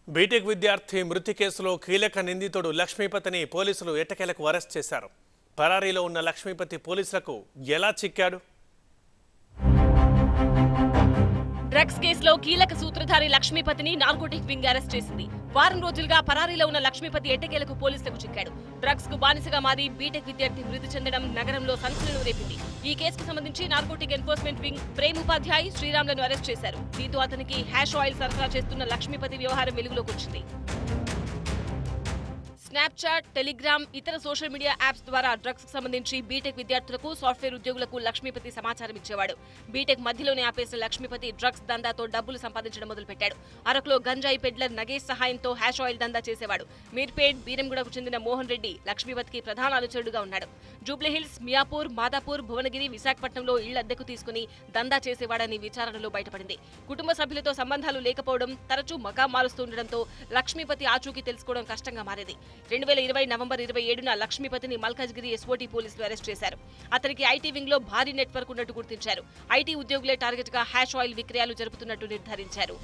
BTech విద్యార్థి మృతి కేసులో కీలక నిందితుడు లక్ష్మీపతిని పోలీసులు ఎట్టకేలకు అరెస్ట్ చేశారు పరారీలో ఉన్న లక్ష్మీపతి పోలీసులకు ఎలా చిక్కాడు డ్రగ్స్ కేసులో కీలక సూత్రధారి లక్ష్మీపతిని నార్కోటిక్ వింగ్ అరెస్ట్ చేసింది వారం రోజులుగా పరారీలో ఉన్న లక్ష్మీపతి ఎట్టకేలకు పోలీసులకు చిక్కాడు డ్రగ్స్ కు బానిసగా మారి బీటెక్ విద్యార్థి మృతి చెందడం నగరంలో సంచలనం రేపింది ఈ కేసుకు సంబంధించి narcotic enforcement wing Prem Upadhyay శ్రీరామ్లను అరెస్ట్ చేశారు దీంతో అతనికి హ్యాష్ ఆయిల్ సరఫరా చేస్తున్న లక్ష్మీపతి వ్యవహారం వెలుగులోకి వచ్చింది స్నాప్చాట్ టెలిగ్రామ్ ఇతర సోషల్ మీడియా యాప్స్ ద్వారా డ్రగ్స్ కు సంబంధించి బీటెక్ విద్యార్థులకు సాఫ్ట్వేర్ ఉద్యోగులకు లక్ష్మీపతి సమాచారం ఇచ్చేవాడు బీటెక్ మధ్యలోనే ఆపేసిన లక్ష్మీపతి డ్రగ్స్ దందాతో డబ్బులు సంపాదించడం మొదలుపెట్టాడు అరకులో గంజాయి పెడ్లర్ నగేష్ సహాయంతో హ్యాష్ ఆయిల్ దందా చేసేవాడు మీర్పేట్ బీరంగూడకు చెందిన మోహన్ రెడ్డి లక్ష్మీపతికి ప్రధాన అనుచరుడుగా ఉన్నాడు జూబ్లీహిల్స్ మియాపూర్ మాదాపూర్ భువనగిరి విశాఖపట్నంలో ఇళ్ల అద్దెకు తీసుకుని దందా చేసేవాడని విచారణలో బయటపడింది కుటుంబ సభ్యులతో సంబంధాలు లేకపోవడం తరచూ మకా మారుస్తుండటంతో లక్ష్మీపతి ఆచూకీ తెలుసుకోవడం కష్టంగా మారేది రెండు వేల ఇరవై నవంబర్ ఇరవై ఏడున లక్ష్మీపతిని మల్కాజ్గిరి ఎస్ఓటీ పోలీసులు అరెస్ట్ చేశారు అతనికి ఐటీ వింగ్ లో భారీ నెట్వర్క్ ఉన్నట్టు గుర్తించారు ఐటీ ఉద్యోగులే టార్గెట్ గా హ్యాష్ ఆయిల్ విక్రయాలు జరుపుతున్నట్టు నిర్ధారించారు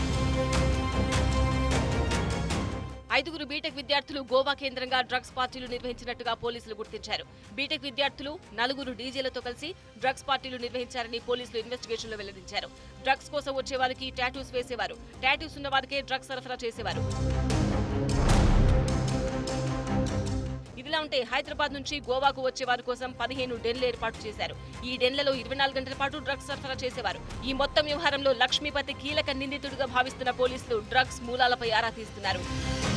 ఐదుగురు బీటెక్ విద్యార్థులు గోవా కేంద్రంగా డ్రగ్స్ పార్టీలు నిర్వహించినట్టుగా పోలీసులు గుర్తించారు బీటెక్ విద్యార్థులు నలుగురు డీజేలతో కలిసి డ్రగ్స్ పార్టీలు నిర్వహించారని పోలీసులు ఇన్వెస్టిగేషన్ లో వెల్లడించారు డ్రగ్స్ కోసం వచ్చే వారికి టాటూస్ వేసేవారు టాటూస్ ఉన్న వారికే డ్రగ్స్ సరఫరా చేసేవారు ఇదిలా ఉంటే హైదరాబాద్ నుంచి గోవాకు వచ్చే వారి కోసం పదిహేను డెన్లు ఏర్పాటు చేశారు ఈ డెన్లలో ఇరవై నాలుగు గంటల పాటు డ్రగ్స్ సరఫరా చేసేవారు ఈ మొత్తం వ్యవహారంలో లక్ష్మీపతి కీలక నిందితుడిగా భావిస్తున్న పోలీసులు డ్రగ్స్ మూలాలపై ఆరా తీస్తున్నారు